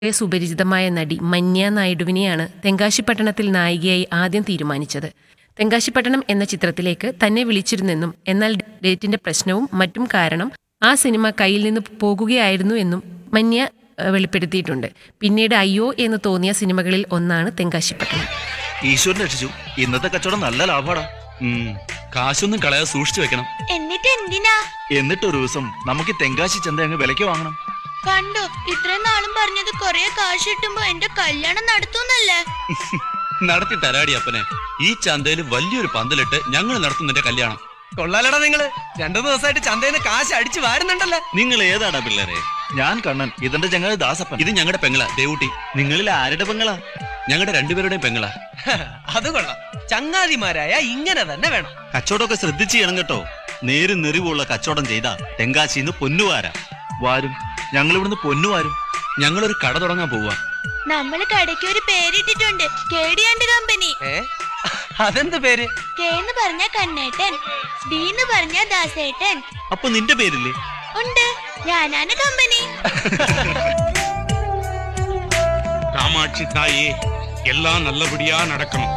സുപരിചിതമായ നടി മന്യ നായിഡുവിനെയാണ് തെങ്കാശിപ്പട്ടണത്തിൽ നായികയായി ആദ്യം തീരുമാനിച്ചത് തെങ്കാശിപ്പട്ടണം എന്ന ചിത്രത്തിലേക്ക് തന്നെ വിളിച്ചിരുന്നെന്നും എന്നാൽ ഡേറ്റിന്റെ പ്രശ്നവും മറ്റും കാരണം ആ സിനിമ കയ്യിൽ നിന്ന് പോകുകയായിരുന്നു എന്നും മന്യ ഏഹ്, വെളിപ്പെടുത്തിയിട്ടുണ്ട് പിന്നീട് അയ്യോ എന്ന് തോന്നിയ സിനിമകളിൽ ഒന്നാണ് തെങ്കാശിപ്പട്ടണം ഈശ്വരൻ രക്ഷിച്ചു ഇന്നത്തെ കച്ചവടം നല്ല ലാഭമാടാ ഉം. കാശൊന്നും കളയാതെ സൂക്ഷിച്ചു വെക്കണം എന്നിട്ട് എന്തിനാ എന്നിട്ട് ഒരു ദിവസം നമുക്ക് ഈ തെങ്കാശി ചന്ത അങ്ങ് വിലയ്ക്ക് വാങ്ങണം കണ്ടോ ഇത്രയും നാളും പറഞ്ഞത് കൊറേ കാശ് കിട്ടുമ്പോ എന്റെ കല്യാണം നടത്തുന്നല്ലേ നടത്തി തരാടി അപ്പനെ ഈ ചന്തയിൽ വലിയൊരു പന്തലിട്ട് ഞങ്ങൾ നടത്തുന്നതിന്റെ കല്യാണം കൊള്ളാലടാ നിങ്ങള് രണ്ടു ദിവസമായിട്ട് ചന്തയിൽ നിന്ന് കാശ് അടിച്ചു വാരുന്നുണ്ടല്ലോ നിങ്ങൾ ഏതാടാ പിള്ളേരെ ഞാൻ കണ്ണൻ ഇതെന്റെ ചങ്ങാതി ദാസപ്പൻ ഇത് ഞങ്ങളുടെ പെങ്ങളാ ദേവൂട്ടി നിങ്ങളിൽ ആരുടെ പെങ്ങളാ ഞങ്ങളുടെ രണ്ടുപേരുടെയും പെങ്ങളാ അത് കൊള്ളാം ചങ്ങാതിമാരായ ഇങ്ങനെ തന്നെ വേണം കച്ചവടമൊക്കെ ശ്രദ്ധിച്ച് ചെയ്യണം കേട്ടോ നേരും നെറിവുള്ള കച്ചവടം ചെയ്താ തെങ്കാശിന്ന് പൊന്നുവാരാ വാരും ഞങ്ങൾ ഇവിടുന്ന് പൊന്നു വാരും ഞങ്ങളൊരു കട തുടങ്ങാൻ പോവാ നമ്മള് കടയ്ക്ക് ഒരു പേരിട്ടിട്ടുണ്ട് കേടിയാണ്ട് കമ്പനി ഏ അതെന്ത് പേര് കെ എന്ന് പറഞ്ഞ കണ്ണേട്ടൻ ബി എന്ന് പറഞ്ഞ ദാസേട്ടൻ അപ്പൊ നിന്റെ പേരില്ലേ ഉണ്ട് ഞാനാണ് കമ്പനി காமாட்சி தாயே எல்லாம் நல்லபடியா நடக்கணும்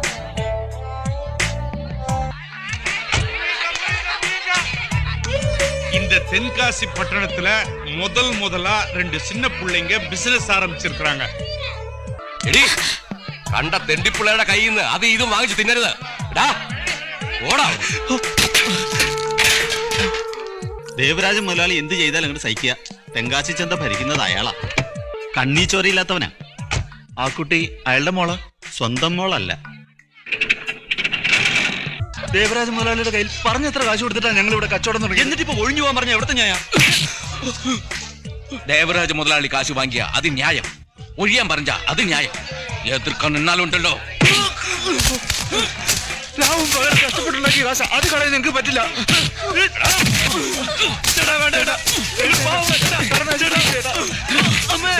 இந்த தென்காசி பட்டணத்துல முதல் முதலா ரெண்டு சின்ன பிள்ளைங்க பிசினஸ் ஆரம்பிச்சிருக்காங்க എടി കണ്ട തെണ്ടിപ്പിള്ളയുടെ കയ്യിൽ നിന്ന് അത് ഇതും വാങ്ങിച്ചു തിന്നരുത് എടാ, ഓടാ ദേവരാജൻ മുതലാളി എന്ത് ചെയ്താലും അങ്ങോട്ട് സഹിക്കുക തെങ്കാശി ചന്ത ഭരിക്കുന്നത് അയാളാ കണ്ണീ ചോരയില്ലാത്തവനാ ആ കുട്ടി അയാളുടെ മോള് സ്വന്തം മോളല്ല ദേവരാജ മുതലാളിയുടെ കയ്യിൽ പറഞ്ഞ എത്ര കാശ് കൊടുത്തിട്ടാണ് ഞങ്ങൾ ഇവിടെ കച്ചവടം തുടങ്ങി എന്നിട്ട് ഇപ്പൊ ഒഴിഞ്ഞു പോകാൻ പറഞ്ഞ എവിടത്തെ ഞാൻ ദേവരാജ മുതലാളി കാശ് വാങ്ങിയ അത് ന്യായം ഒഴിയാൻ പറഞ്ഞ അത് ന്യായം എതിർക്കാൻ നിന്നാലുണ്ടല്ലോ രാവും പകൽ കഷ്ടപ്പെട്ടുണ്ടാക്കിയ കാശ് അത് കളയാൻ നിങ്ങൾക്ക് പറ്റില്ല ചേട്ടാ, വേണ്ട, ചേട്ടാ. ഒരു പാവം, ചേട്ടാ. കാരണം, ചേട്ടാ, ചേട്ടാ. അമ്മേ.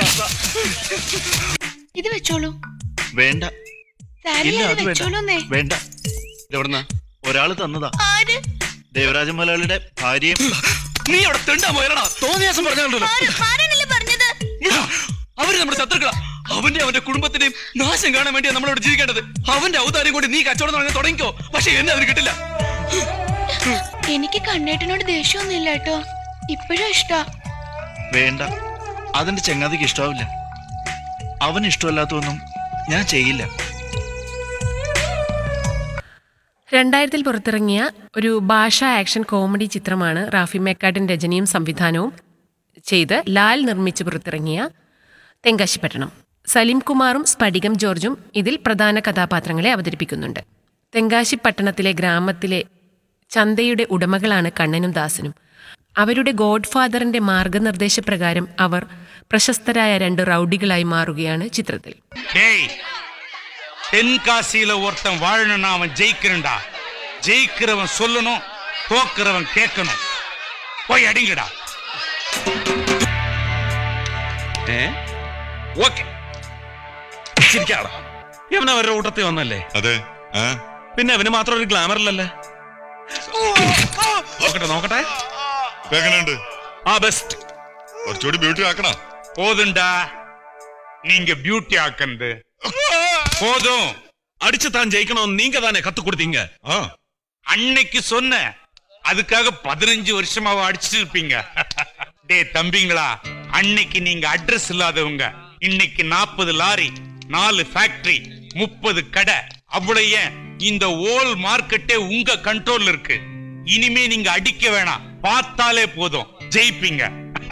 ഇത് വെച്ചോളൂ വേണ്ട സാരി ഇല്ല അത് അത് വെച്ചോളൂന്നേ വേണ്ട വേണ്ട എവിടുന്ന ഒരാള് തന്നതാ ആര് ദേവരാജ മുതലാളിയുടെ ഭാര്യയും നീ അവിടെ തെണ്ടാ പോയടാ തോന്നിയാസം പറഞ്ഞല്ലോ ആര് ആരാണല്ലേ പറഞ്ഞത് അവര് നമ്മുടെ ശത്രുക്കളാ അവന്റെ അവന്റെ കുടുംബത്തിന്റെയും നാശം കാണാൻ വേണ്ടിയാ നമ്മളിവിടെ ജീവിക്കേണ്ടത് അവന്റെ ഔദാര്യം കൊണ്ട് നീ കച്ചവടം തുടങ്ങി തുടങ്ങിക്കോ പക്ഷെ എന്നെ അതിന് കിട്ടില്ല എനിക്ക് കണ്ണേട്ടനോട് ദേഷ്യമൊന്നുമില്ല കേട്ടോ ഇപ്പോഴും ഇഷ്ടാ വേണ്ട അതെന്റെ ചങ്ങാതിക്ക് ഇഷ്ടാവില്ല അവന് ഇഷ്ടമല്ലാത്തൊന്നും ഞാൻ ചെയ്യില്ല രണ്ടായിരത്തിൽ പുറത്തിറങ്ങിയ ഒരു ഭാഷാ ആക്ഷൻ കോമഡി ചിത്രമാണ് റാഫി മേക്കാട്ടിൻ രചനയും സംവിധാനവും ചെയ്ത് ലാൽ നിർമ്മിച്ച് പുറത്തിറങ്ങിയ തെങ്കാശിപ്പട്ടണം സലീം കുമാറും സ്ഫടികം ജോർജും ഇതിൽ പ്രധാന കഥാപാത്രങ്ങളെ അവതരിപ്പിക്കുന്നുണ്ട് തെങ്കാശിപ്പട്ടണത്തിലെ ഗ്രാമത്തിലെ ചന്തയുടെ ഉടമകളാണ് കണ്ണനും ദാസനും അവരുടെ ഗോഡ് ഫാദറിന്റെ മാർഗനിർദ്ദേശപ്രകാരം അവർ പ്രശസ്തരായ രണ്ട് റൗഡികളായി മാറുകയാണ് ചിത്രത്തിൽ டேய் தென்காசியில ஒருத்தன் வாழணும்னா அவன் ஜெயிக்கணும்டா ஜெயிக்கிறவன் சொல்லணும் தோக்கிறவன் கேட்கணும் போய் அடிங்கடா ഏ ஓகே ചിരിക്കാടാ ഇവൻ അവരുടെ കൂട്ടത്തിൽ വന്നല്ലേ അതെ ആ പിന്നെ അവന് മാത്രം ഒരു ഗ്ലാമറിലല്ലേ നോക്കട്ടെ നോക്കട്ടെ എങ്ങനെയുണ്ട് ആ ബെസ്റ്റ് കുറച്ചുകൂടി ബ്യൂട്ടി ആക്കണം போதும்டா நீங்க பியூட்டி ஆக்குனது போதும் അടിച്ചു താൻ ജയിക്കണമെന്ന് നീങ്ക താനെ കത്ത് കൊടുത്തീങ്ക ആ அன்னைக்கு சொன்னேன் அதுக்காக பதினஞ்சு வருஷமாவ அடிச்சிருப்பீங்க டேய் தம்பிங்களா அன்னைக்கு நீங்க அட்ரஸ் இல்லாதவங்க இன்னைக்கு நாற்பது லாரி நாலு ஃபேக்டரி முப்பது கடை அவ்வளவு ஏன் இந்த ஓல் மார்க்கெட்டே உங்க கண்ட்ரோல்ல இருக்கு இனிமே நீங்க அடிக்க வேணாம் பார்த்தாலே போதும் ஜெயிப்பீங்க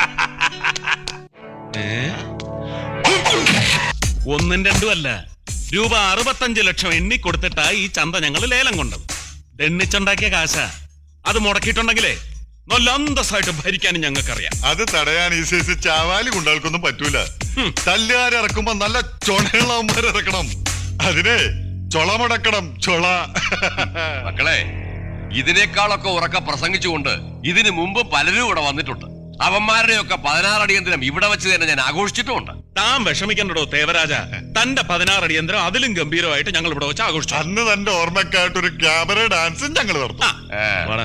ഒന്നും രണ്ടും അല്ല രൂപ അറുപത്തഞ്ച് ലക്ഷം എണ്ണി കൊടുത്തിട്ടാ ഈ ചന്ത ഞങ്ങൾ ലേലം കൊണ്ടത് എണ്ണിച്ചുണ്ടാക്കിയ കാശ അത് മുടക്കിയിട്ടുണ്ടെങ്കിലേ നല്ല അന്തസ്സായിട്ട് ഭരിക്കാനും ഞങ്ങൾക്കറിയാം അത് തടയാൻ ഈ സൈസ് ചാവാലി കുണ്ടാൾക്കൊന്നും പറ്റൂല തല്ലുകാരിറക്കുമ്പോ നല്ല ചൊണയുള്ളവന്മാരിറക്കണം അതിനെ ചൊളമടക്കണം ചൊള മക്കളെ ഇതിനേക്കാളൊക്കെ ഉറക്ക പ്രസംഗിച്ചുകൊണ്ട് ഇതിനു മുമ്പ് പലരും ഇവിടെ വന്നിട്ടുണ്ട് അവന്മാരുടെയൊക്കെ പതിനാറ് യന്ത്രം ഇവിടെ വെച്ച് തന്നെ ഞാൻ ആഘോഷിച്ചിട്ടുമുണ്ട് താൻ വിഷമിക്കണ്ടോ തേവരാജ തന്റെ പതിനാറ് അടിയന്തരം അതിലും ഗംഭീരമായിട്ട് ഞങ്ങൾ ഇവിടെ വെച്ച് ആഘോഷിച്ചു അന്ന് തന്റെ ഓർമ്മക്കായിട്ട് ഒരു ക്യാമറ ഡാൻസും ഞങ്ങൾ നടത്തും ഏ, വാടാ.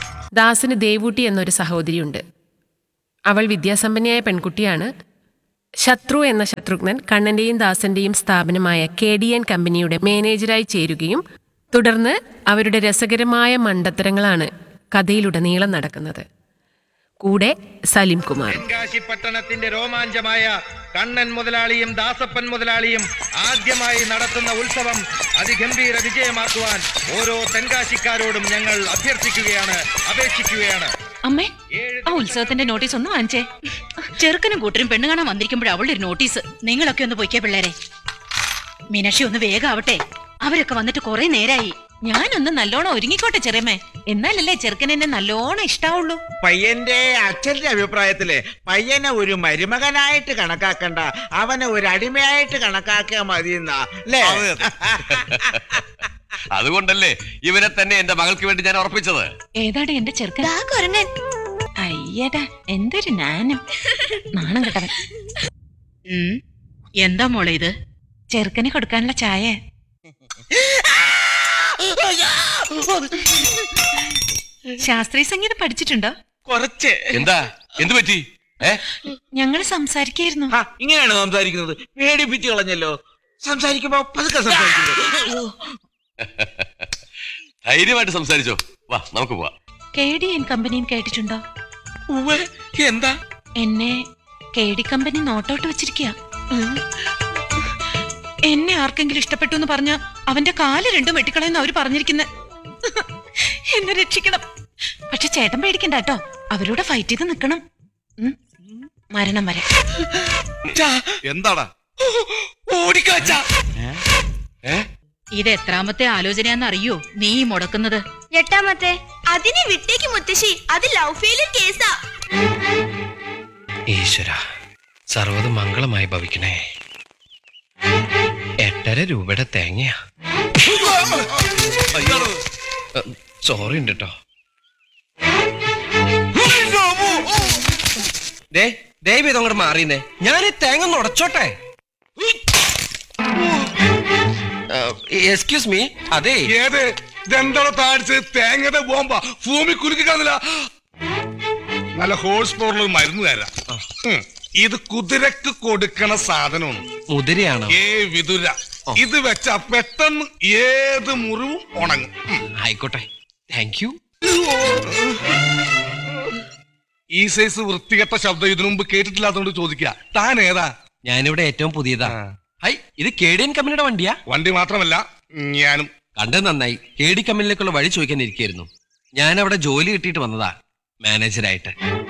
ദാസിന് ദേവൂട്ടി എന്നൊരു സഹോദരിയുണ്ട് അവൾ വിദ്യാസമ്പന്നയായ പെൺകുട്ടിയാണ് ശത്രു എന്ന ശത്രുഘ്നൻ കണ്ണന്റെയും ദാസന്റെയും സ്ഥാപനമായ കെ ഡി എൻ കമ്പനിയുടെ മാനേജരായി ചേരുകയും തുടർന്ന് അവരുടെ രസകരമായ മണ്ടത്തരങ്ങളാണ് കഥയിലുടനീളം നടക്കുന്നത് കൂടെ സലിം കുമാർ തെങ്കാശി പട്ടണത്തിന്റെ രോമാഞ്ചമായ കണ്ണൻ മുതലാളിയും ദാസപ്പൻ മുതലാളിയും ആദ്യമായി നടത്തുന്ന ഉത്സവം അതിഗംഭീര വിജയമാക്കുവാൻ ഓരോ തെങ്കാശിക്കാരോടും ഞങ്ങൾ അഭ്യർത്ഥിക്കുകയാണ് അപേക്ഷിക്കുകയാണ് അമ്മേ ആ ഉത്സവത്തിന്റെ നോട്ടീസ് ഒന്ന് വാങ്ങിച്ചേ ചെറുക്കനും കൂട്ടരും പെണ്ണു കാണാൻ വന്നിരിക്കുമ്പോഴേ അവളുടെ ഒരു നോട്ടീസ് നിങ്ങളൊക്കെ ഒന്ന് പൊയ്ക്കേ പിള്ളേരെ മീനാക്ഷി ഒന്ന് വേഗം ആവട്ടെ അവരൊക്കെ വന്നിട്ട് കുറെ നേരായി ഞാനൊന്ന് നല്ലോണം ഒരുങ്ങിക്കോട്ടെ ചെറിയമ്മേ എന്നാലല്ലേ ചെറുക്കൻ എന്നെ നല്ലോണം ഇഷ്ടാവുള്ളൂ പയ്യന്റെ അച്ഛന്റെ അഭിപ്രായത്തില് പയ്യനെ ഒരു മരുമകനായിട്ട് കണക്കാക്കണ്ട അവനെ ഒരു അടിമയായിട്ട് കണക്കാക്കിയാ മതി എന്നാ അല്ലേ അതുകൊണ്ടല്ലേ ഇവരെ തന്നെ എന്റെ മകൾക്ക് വേണ്ടി ഞാൻ ഉറപ്പിച്ചത് ഏതാടെ എന്റെ ചെറുക്കൻ ദാ കുരങ്ങൻ അയ്യടാ എന്തൊരു നാനം നാണം കെട്ടവൻ ഉം, എന്താ മോളെ ഇത് ചെറുക്കന് കൊടുക്കാനുള്ള ചായ ശാസ്ത്രീയ സംഗീതം പഠിച്ചിട്ടുണ്ടോ കുറച്ച് എന്താ എന്തു പറ്റി ഏ ഞങ്ങൾ സംസാരിക്കായിരുന്നു ആ, ഇങ്ങനെയാണ് സംസാരിക്കുന്നത് പേടിപ്പിച്ച് കളഞ്ഞല്ലോ സംസാരിക്കുമ്പോ പതുക്കെ സംസാരിക്കുന്നു ധൈര്യമായിട്ട് സംസാരിച്ചോ വാ നമുക്ക് പോവാം കെ ഡി എൻ കമ്പനിയും കേട്ടിട്ടുണ്ടോ ഉവ്വ്, എന്താ എന്നെ കെ ഡി കമ്പനി നോട്ടൗട്ട് വെച്ചിരിക്കുക എന്നെ ആർക്കെങ്കിലും ഇഷ്ടപ്പെട്ടു എന്ന് പറഞ്ഞ അവന്റെ കാല് രണ്ടും വെട്ടിക്കളയെന്ന് അവര് പറഞ്ഞിരിക്കുന്നെ എന്നെ രക്ഷിക്കണം പക്ഷെ ചേട്ടൻ പേടിക്കണ്ട കേട്ടോ അവരോട് ഫൈറ്റ് ചെയ്ത് നിക്കണം ഉം. മരണം വരെ എന്താടാ ഓടിക്കാച്ച ഏ ഇത് എത്രാമത്തെ ആലോചനയാന്ന് അറിയോ നീ ഈ മുടക്കുന്നത് എട്ടാമത്തെ അതിനെ വിട്ടേക്ക് മുത്തശ്ശി അത് ലവ് ഫെയിലിയർ കേസാ ഈശ്വര സർവ്വത് മംഗളമായി ഭവിക്കണേ എട്ടര രൂപയുടെ തേങ്ങയാ സോറി ഉണ്ട് കേട്ടോ ദേ ദയവ് ഇതങ്ങോട്ട് മാറിയുന്നേ ഞാൻ ഈ തേങ്ങ ഒന്ന് ഉടച്ചോട്ടെ എക്സ്ക്യൂസ് മീ അതെ ഏത് ഇതെന്താണോ താഴ്ച തേങ്ങയുടെ ബോംബ ഭൂമി കുലുക്കി കാണുന്നില്ല നല്ല ഹോഴ്സ് പവറിൽ മരുന്ന് തരാം ഉം. ഇത് കുതിരക്ക് കൊടുക്കണ സാധനമാണ് മുതിരയാണോ ഏ വിതുര ഇത് വെച്ച പെട്ടെന്ന് ഏത് മുറിവും ഉണങ്ങും ഉം. ആയിക്കോട്ടെ താങ്ക് യു ഈ സൈസ് വൃത്തികെട്ട ശബ്ദം ഇതിനു മുമ്പ് കേട്ടിട്ടില്ലാത്തതുകൊണ്ട് ചോദിക്കുക താൻ ഏതാ ഞാനിവിടെ ഏറ്റവും പുതിയതാ ഹൈ ഇത് കേടിയൻ കമ്പനിയുടെ വണ്ടിയാ വണ്ടി മാത്രമല്ല ഞാനും കണ്ടത് നന്നായി കെ ഡി കമ്പനിയിലേക്കുള്ള വഴി ചോദിക്കാൻ ഇരിക്കായിരുന്നു ഞാൻ അവിടെ ജോലി കിട്ടിയിട്ട് വന്നതാ മാനേജരായിട്ട്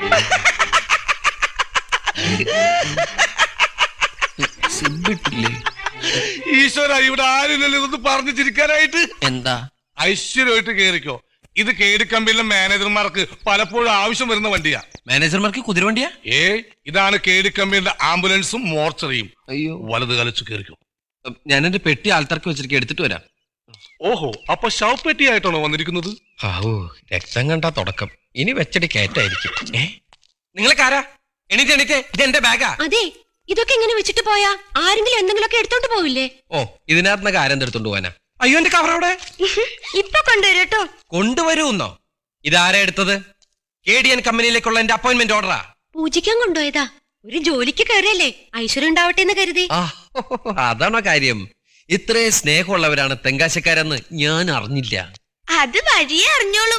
സിബിട്ടില്ലേ ഈശ്വര ഇവിടെ ആരുമില്ലല്ലോ ഇതൊന്ന് പറഞ്ഞു ചിരിക്കാനായിട്ട് എന്താ ഐശ്വര്യമായിട്ട് കേറിക്കോ ഇത് കേടി കമ്പനിയിലെ മാനേജർമാർക്ക് പലപ്പോഴും ആവശ്യം വരുന്ന വണ്ടിയാ മാനേജർമാർക്ക് കുതിരവണ്ടിയാ ഏ ഇതാണ് കേടി കമ്പനിയുടെ ആംബുലൻസും മോർച്ചറിയും അയ്യോ വലത് കളിച്ച് കേറിക്കോ ഞാൻ എന്റെ പെട്ടി ആൾത്തർക്ക് വെച്ചിരിക്കും എടുത്തിട്ട് വരാം ഓഹോ അപ്പൊ ശവപ്പെട്ടിയായിട്ടാണോ വന്നിരിക്കുന്നത് ഹാവൂ രക്തം കണ്ടാ തുടക്കം ഇനി വെച്ചടി കയറ്റായിരിക്കും ഏ നിങ്ങളെ കാരാ എണീറ്റ് എണീറ്റേ ഇത് എന്റെ ബാഗാ അതെ ഇതൊക്കെ എങ്ങനെ വെച്ചിട്ട് പോയാ ആരെങ്കിലും എന്തെങ്കിലുമൊക്കെ എടുത്തോണ്ട് പോവില്ലേ ഓ ഇതിനകത്ത് കാര്യം എടുത്തോണ്ട് പോവാനാ അയ്യോ എന്റെ കവർ അവിടെ ഇപ്പൊ കൊണ്ടുവരും കേട്ടോ കൊണ്ടുവരൂന്നോ ഇതാരാ എടുത്തത് കെ ഡി എൻ കമ്പനിയിലേക്കുള്ള എന്റെ അപ്പോയിന്റ്മെന്റ് ഓർഡറാ പൂജിക്കാൻ കൊണ്ടുപോയതാ ഒരു ജോലിക്ക് കയറിയല്ലേ ഐശ്വര്യം ഉണ്ടാവട്ടെ എന്ന് കരുതി ആ അതാണോ കാര്യം ഇത്രയും സ്നേഹമുള്ളവരാണ് തെങ്കാശക്കാരെന്ന് ഞാൻ അറിഞ്ഞില്ല അത് വഴിയേ അറിഞ്ഞോളൂ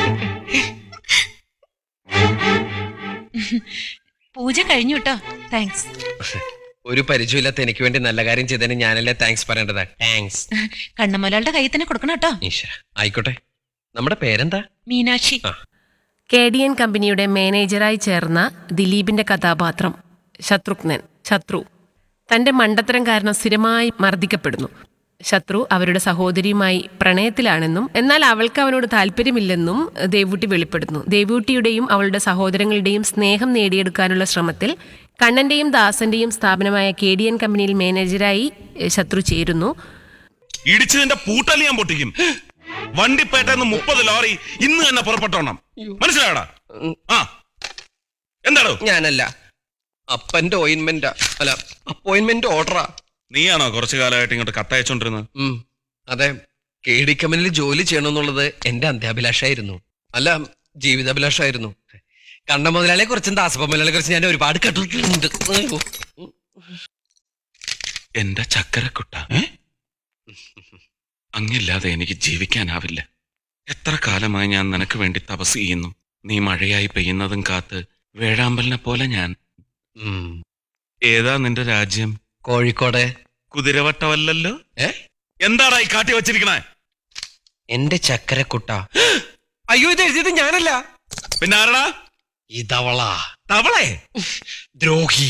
പൂജ കഴിഞ്ഞു കേട്ടോ താങ്ക്സ് ഒരു പരിചയമില്ലാത്ത എനിക്ക് വേണ്ടി നല്ല കാര്യം ചെയ്തതിന് ഞാനല്ലേ താങ്ക്സ് പറയേണ്ടതാ താങ്ക്സ് കണ്ണമൊരാളുടെ കയ്യിൽ തന്നെ കൊടുക്കണം കേട്ടോ ഈശ്വര ആയിക്കോട്ടെ നമ്മുടെ പേരെന്താ മീനാക്ഷി കെ ഡി എൻ കമ്പനിയുടെ മാനേജറായി ചേർന്ന ദിലീപിന്റെ കഥാപാത്രം ശത്രുഘ്നൻ ശത്രു തന്റെ മണ്ടത്തരം കാരണം സ്ഥിരമായി മർദ്ദിക്കപ്പെടുന്നു ശത്രു അവരുടെ സഹോദരിയുമായി പ്രണയത്തിലാണെന്നും എന്നാൽ അവൾക്ക് അവനോട് താല്പര്യമില്ലെന്നും ദേവൂട്ടി വെളിപ്പെടുത്തുന്നു ദേവൂട്ടിയുടെയും അവളുടെ സഹോദരങ്ങളുടെയും സ്നേഹം നേടിയെടുക്കാനുള്ള ശ്രമത്തിൽ കണ്ണന്റെയും ദാസന്റെയും സ്ഥാപനമായ കെ ഡി എൻ കമ്പനിയിൽ മാനേജരായി എ, ശത്രു ചേരുന്നു ഇടിച്ചതിന്റെ പൂട്ടല് ഞാൻ പൊട്ടിക്കും വണ്ടിപ്പേട്ടെന്ന് മുപ്പത് ലോറി ഇന്ന് തന്നെ പുറപ്പെട്ടോണം മനസ്സിലായടാ ആ എന്താടോ ഞാനല്ല അപ്പന്റെ ഓയിൻമെന്റാ അല്ല അപ്പോയിന്റ്മെന്റ് ഓർഡറാ നീയാണോ കുറച്ചു കാലമായിട്ട് ഇങ്ങോട്ട് കത്തയച്ചോണ്ടിരുന്നത് ഉം അതെ കെ ഡി കമ്പനിയിൽ ജോലി ചെയ്യണമെന്നുള്ളത് എന്റെ അന്ത്യാഭിലാഷായിരുന്നു അല്ല ജീവിതാഭിലാഷായിരുന്നു കണ്ണ മുതലാളിയെ കുറിച്ചും ദാസപ്പ മുതലാളിയെ കുറിച്ച് ഞാൻ ഒരുപാട് കേട്ടിട്ടുണ്ട് അയ്യോ. എന്റെ ചക്കരക്കുട്ട അങ്ങില്ലാതെ എനിക്ക് ജീവിക്കാനാവില്ല എത്ര കാലമായി ഞാൻ നിനക്ക് വേണ്ടി തപസ് ചെയ്യുന്നു നീ മഴയായി പെയ്യുന്നതും കാത്ത് വേഴാമ്പലിനെ പോലെ ഞാൻ ഉം. ഏതാ നിന്റെ രാജ്യം കോഴിക്കോട് കുതിരവട്ടമല്ലല്ലോ ഏ എന്താടാ ഈ കാട്ടി വച്ചിരിക്കണേ എന്റെ ചക്കരക്കുട്ട അയ്യോ ഇത് എഴുതിയത് ഞാനല്ല പിന്നെ ആരടാ ഇതവള തവളെ ദ്രോഹി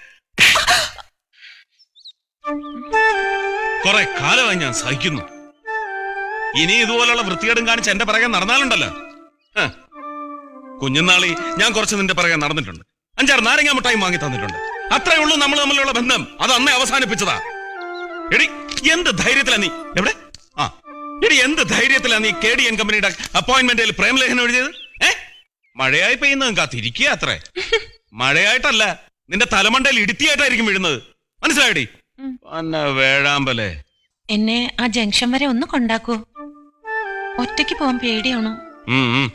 കുറെ കാലമായി ഞാൻ സഹിക്കുന്നു ഇനി ഇതുപോലുള്ള വൃത്തികേടും കാണിച്ച് എന്റെ പിറകെ നടന്നാലുണ്ടല്ലോ ഹ. കുഞ്ഞുനാളി ഞാൻ കുറച്ച് നിന്റെ പിറകെ നടന്നിട്ടുണ്ട് അഞ്ചാറ് നാരങ്ങ മിഠായി വാങ്ങി തന്നിട്ടുണ്ട് അത്രേ ഉള്ളൂ നമ്മൾ തമ്മിലുള്ള ബന്ധം അത് അന്നേ അവസാനിപ്പിച്ചതാ എടി എന്ത് ധൈര്യത്തിലാ നീ എവിടെ ആ എടി എന്ത് ധൈര്യത്തിലാ നീ കെ ഡി എൻ കമ്പനിയുടെ അപ്പോയിന്റ്മെന്റിൽ പ്രേമലേഖനം എഴുതിയത് ഏ മഴയായി പെയ്യുന്നതും കാത്തിരിക്കുക അത്രേ മഴയായിട്ടല്ല നിന്റെ തലമണ്ടയിൽ ഇടുത്തിയായിട്ടായിരിക്കും വീഴുന്നത് മനസ്സിലായടി അന്ന വേഴാമ്പലേ എന്നെ ആ ജംഗ്ഷൻ വരെ ഒന്ന് കൊണ്ടാക്കൂ ഒറ്റയ്ക്ക് പോകാൻ പേടിയാണോ ഉം, ഉം.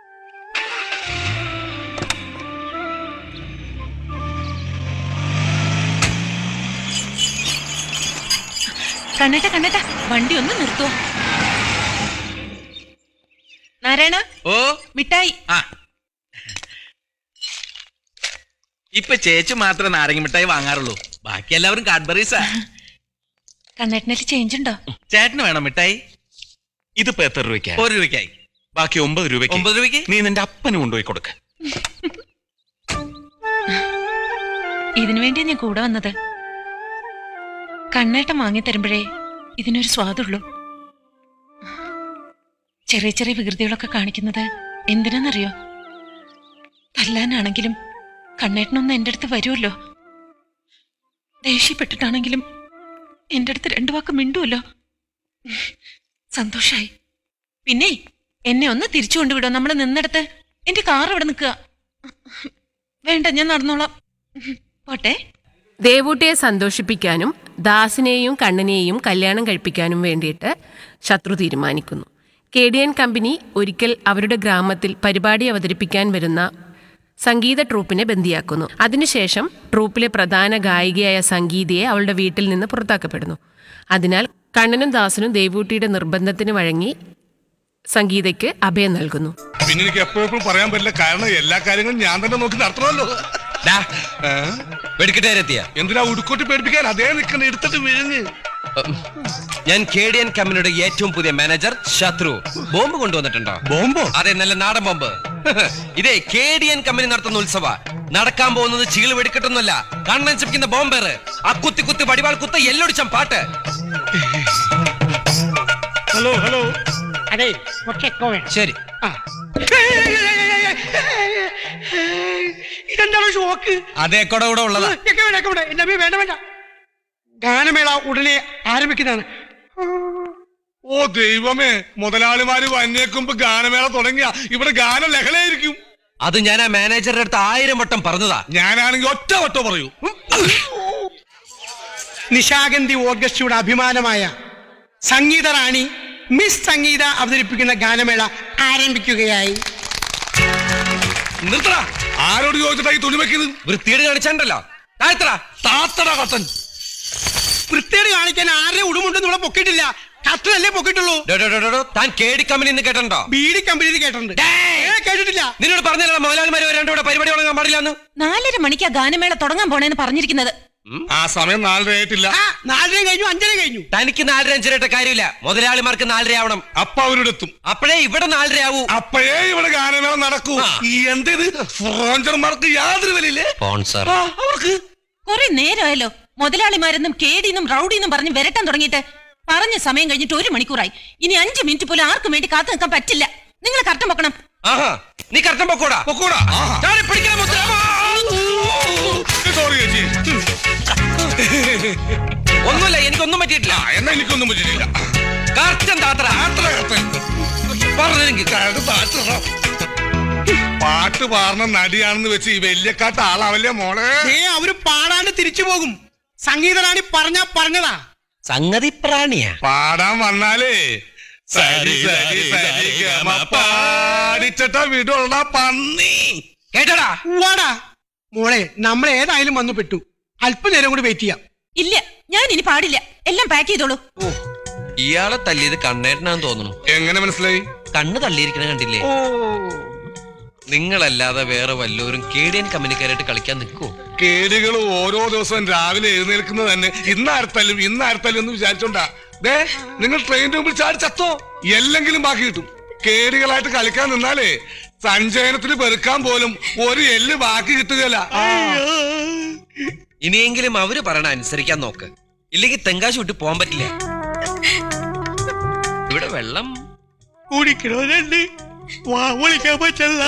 കണ്ണേട്ട കണ്ണേട്ട വണ്ടി ഒന്ന് നിർത്തുവോ നാരായണ ഓ മിഠായി ആ ഇപ്പൊ ചേച്ചി മാത്രമേ നാരങ്ങ മിഠായി വാങ്ങാറുള്ളൂ ബാക്കി എല്ലാവരും കാഡ്ബറീസാ കണ്ണേട്ടനിൽ ചേഞ്ച് ഉണ്ടോ ചേട്ടന് വേണം മിഠായി ഇതിപ്പോ എത്ര രൂപയ്ക്കാ ഒരു രൂപയ്ക്കായി ബാക്കി ഒമ്പത് രൂപയ്ക്ക് ഒമ്പത് രൂപയ്ക്ക് നീ നിന്റെ അപ്പന് കൊണ്ടുപോയി കൊടുക്ക ഇതിനു വേണ്ടിയാ ഞാൻ കൂടെ വന്നത് കണ്ണേട്ടം വാങ്ങി തരുമ്പോഴേ ഇതിനൊരു സ്വാദുള്ളൂ ചെറിയ ചെറിയ വികൃതികളൊക്കെ കാണിക്കുന്നത് എന്തിനാന്നറിയോ തല്ലാനാണെങ്കിലും കണ്ണേട്ടനൊന്ന് എൻ്റെ അടുത്ത് വരുമല്ലോ ദേഷ്യപ്പെട്ടിട്ടാണെങ്കിലും എൻ്റെ അടുത്ത് രണ്ടു വാക്ക് മിണ്ടുമല്ലോ സന്തോഷായി പിന്നെ എന്നെ ഒന്ന് തിരിച്ചു കൊണ്ടുവിടോ നമ്മൾ നിന്നിടത്ത് എന്റെ കാർ ഇവിടെ നിൽക്കുക വേണ്ട ഞാൻ നടന്നോളാം പോട്ടെ ദേവൂട്ടിയെ സന്തോഷിപ്പിക്കാനും ദാസിനെയും കണ്ണനെയും കല്യാണം കഴിപ്പിക്കാനും വേണ്ടിയിട്ട് ശത്രു തീരുമാനിക്കുന്നു കെ ഡി എൻ കമ്പനി ഒരിക്കൽ അവരുടെ ഗ്രാമത്തിൽ പരിപാടി അവതരിപ്പിക്കാൻ വരുന്ന സംഗീത ട്രൂപ്പിനെ ബന്ദിയാക്കുന്നു അതിനുശേഷം ട്രൂപ്പിലെ പ്രധാന ഗായികയായ സംഗീതയെ അവളുടെ വീട്ടിൽ നിന്ന് പുറത്താക്കപ്പെടുന്നു അതിനാൽ കണ്ണനും ദാസനും ദേവൂട്ടിയുടെ നിർബന്ധത്തിന് വഴങ്ങി സംഗീതയ്ക്ക് അഭയം നൽകുന്നു പിന്നെ എനിക്ക് എപ്പോഴും പറയാൻ പറ്റില്ല കാരണം എല്ലാ കാര്യങ്ങളും ഞാൻ തന്നെ നോക്കി നടത്തണമല്ലോ ഡാ, ഏ? വെടിക്കെട്ടുകാരെത്തിയ എന്തിനാ ഉടുക്കോട്ടി പേടിപ്പിക്കാൻ അതേ നിൽക്കണ എടുത്തിട്ട് വിഴുങ്ങ് ഞാൻ കെ ഡി എൻ കമ്പനിയുടെ ഏറ്റവും പുതിയ മാനേജർ ശത്രു ബോംബ് കൊണ്ടുവന്നിട്ടുണ്ടോ ബോംബോ അതെ നല്ല നാടൻ ബോംബ് ഇതേ കെ ഡി എൻ കമ്പനി നടത്തുന്ന ഉത്സവ നടക്കാൻ പോകുന്നത് ചീള് വെടിക്കെട്ടൊന്നുമല്ല കണ്ണൻ ചപ്പിക്കുന്ന ബോംബേറ് ആ കുത്തി കുത്തി വടിവാൾ കുത്ത എല്ലൊടിച്ചം പാട്ട് ഹലോ ഹലോ അതെ കുറച്ച് എക്കോ വേണം ശരി ഇതെന്താണ് ഷോക്ക് അതേ കൂടെ കൂടെ ഉള്ളതാ എക്കെ വേണ്ട എക്കെ വേണ്ട എന്റെ അമ്മേ വേണ്ട വേണ്ട ഗാനമേള ഉടനെ ആരംഭിക്കുന്നതാണ് ഓ ദൈവമേ മുതലാളിമാര് വന്നേക്കുമ്പോ ഗാനമേള തുടങ്ങിയ ഇവിടെ ഗാന ലഹളയായിരിക്കും അത് ഞാൻ ആ മാനേജറുടെ അടുത്ത് ആയിരം വട്ടം പറഞ്ഞതാ ഞാനാണെങ്കിൽ ഒറ്റ വട്ടം പറയൂ നിശാഗന്ധി ഓർക്കസ്ട്രയുടെ അഭിമാനമായ സംഗീത റാണി മിസ് സംഗീത അവതരിപ്പിക്കുന്ന ഗാനമേള ആരംഭിക്കുകയായി നിർത്തടാ ആരോട് ചോദിച്ചിട്ടാ ഈ തുണി വെക്കുന്നത് വൃത്തിയേട് കാണിച്ചാണ്ടല്ലോ താഴ്ത്തടാ താത്തടാ കത്തൻ വൃത്തിയോട് കാണിക്കാൻ ആരുടെ ഉടുമുണ്ടെന്ന് ഇവിടെ പൊക്കിയിട്ടില്ല കത്തനല്ലേ പൊക്കിയിട്ടുള്ളൂ ഡോ, ഡോ, ഡോ, ഡോ, ഡോ, താൻ കേടി കമ്പനി എന്ന് കേട്ടോ ബീഡി കമ്പനിയിൽ കേട്ടിട്ടുണ്ട് ഏ, കേട്ടിട്ടില്ല നിന്നോട് പറഞ്ഞല്ലോ മുതലാളിമാര് വരാണ്ട് ഇവിടെ പരിപാടി തുടങ്ങാൻ പാടില്ലെന്ന് നാലര മണിക്കാ ഗാനമേള തുടങ്ങാൻ പോണേന്ന് പറഞ്ഞിരിക്കുന്നത് ആ സമയം നാലര ആയിട്ടില്ല ആ നാലര കഴിഞ്ഞു അഞ്ചര കഴിഞ്ഞു തനിക്ക് നാലര അഞ്ചരയുടെ കാര്യമില്ല മുതലാളിമാർക്ക് നാലര ആവണം അപ്പൊ അവരുടെ എത്തും അപ്പോഴേ ഇവിടെ നാലര ആവൂ അപ്പോഴേ ഇവിടെ ഗാനമേള നടക്കൂ ആ. ഈ എന്തേത് ഫ്രോഞ്ചർമാർക്ക് യാതൊരു വിലയില്ലേ സ്പോൺസർ ആ, അവർക്ക് കുറെ നേരമായല്ലോ മുതലാളിമാരെന്നും കേടിന്നും റൗഡിന്നും പറഞ്ഞ് വിരട്ടാൻ തുടങ്ങിയിട്ട് പറഞ്ഞ സമയം കഴിഞ്ഞിട്ട് ഒരു മണിക്കൂറായി ഇനി അഞ്ചു മിനിറ്റ് പോലും ആർക്കും വേണ്ടി കാത്തു നിൽക്കാൻ പറ്റില്ല നിങ്ങൾ കറക്റ്റം പൊക്കണം ആഹാ നീ കറക്റ്റം പൊക്കോടാ പൊക്കോടാ ആഹാ. ചാടി പിടിക്കണം മുത്തലാമ. സോറി ചേച്ചി ഒന്നുമില്ല എനിക്കൊന്നും പറ്റിയിട്ടില്ല ആ, എന്നാ എനിക്കൊന്നും പറ്റിയില്ല കറക്റ്റം താത്ര താത്തടാ കത്തൻ. പറഞ്ഞെങ്കിൽ കഴുത്ത് താത്തടാ. പാട്ട് പാടുന്ന നടിയാണെന്ന് വെച്ച് ഈ വലിയക്കാട്ട് ആളാവല്ലേ മോളെ ഏ അവര് പാടാണ്ട് തിരിച്ചു പോകും സംഗീത റാണി പറഞ്ഞാ പറഞ്ഞതാ സംഗതി പ്രാണിയാ പാടാൻ വന്നാലേ സരി സരി സരി ഗമ പാടിച്ചിട്ട വിടുള്ള പന്നി കേട്ടടാ വാടാ മോളെ നമ്മൾ ഏതായാലും വന്നു പെട്ടു അല്പനേരം കൂടി വെയിറ്റ് ചെയ്യാം ഇല്ല ഞാൻ ഇനി പാടില്ല എല്ലാം പാക്ക് ചെയ്തോളൂ ഓ ഇയാളെ തല്ലിയത് കണ്ണേട്ടനാന്ന് തോന്നുന്നു എങ്ങനെ മനസ്സിലായി കണ്ണ് തള്ളിയിരിക്കണ കണ്ടില്ലേ നിങ്ങളല്ലാതെ വേറെ വല്ലവരും കേടിയൻ കമ്പനിക്കാരായിട്ട് കളിക്കാൻ നിൽക്കുവോ കേടുകൾ ഓരോ ദിവസവും രാവിലെ എഴുന്നേൽക്കുന്നത് തന്നെ ഇന്ന് ആർത്തല്ലും ഇന്ന് ആർത്തല്ലും എന്ന് വിചാരിച്ചോണ്ടാ ദേ നിങ്ങൾ ട്രെയിനിന്റെ മുമ്പിൽ ചാടി ചത്തോ എല്ലെങ്കിലും ബാക്കി കിട്ടും കേടുകളായിട്ട് കളിക്കാൻ നിന്നാലേ സഞ്ചയനത്തിന് പെറുക്കാൻ പോലും ഒരു എല്ല് ബാക്കി കിട്ടുകയില്ല ആ. ഇനിയെങ്കിലും അവര് പറയണ അനുസരിക്കാൻ നോക്ക് ഇല്ലെങ്കിൽ തെങ്കാശ് വിട്ട് പോകാൻ പറ്റില്ല ഇവിടെ വെള്ളം കുടിക്കണോന്നുണ്ട് വാ വിളിക്കാൻ പറ്റല്ല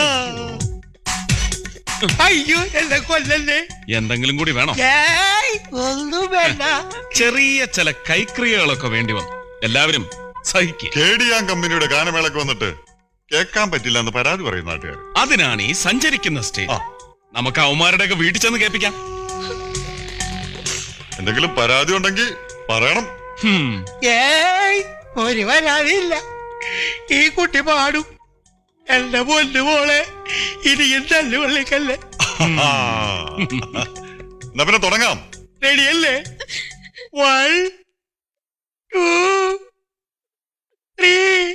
അയ്യോ എന്നെ കൊല്ലല്ലേ എന്തെങ്കിലും കൂടി വേണോ ഏയ് ഒന്നും വേണ്ട ചെറിയ ചില കൈക്രിയകളൊക്കെ വേണ്ടി വന്നു എല്ലാവരും സഹിക്കുക കേടിയാൻ കമ്പനിയുടെ ഗാനമേളക്ക് വന്നിട്ട് കേൾക്കാൻ പറ്റില്ല എന്ന് പരാതി പറയും നാട്ടുകാർ അതിനാണ് ഈ സഞ്ചരിക്കുന്ന സ്റ്റേജ് നമുക്ക് അവന്മാരുടെയൊക്കെ വീട്ടിൽ ചെന്ന് കേൾപ്പിക്കാം എന്തെങ്കിലും പരാതി ഉണ്ടെങ്കിൽ പറയണം ഹും. ഏയ് ഒരു പരാതിയില്ല ഈ കുട്ടി പാടും എന്റെ പൊന്നു മോളെ ഇനിയും തല്ലു കൊള്ളിക്കല്ലേ ആ. എന്നാ പിന്നെ തുടങ്ങാം റെഡിയല്ലേ വൺ ടു ത്രീ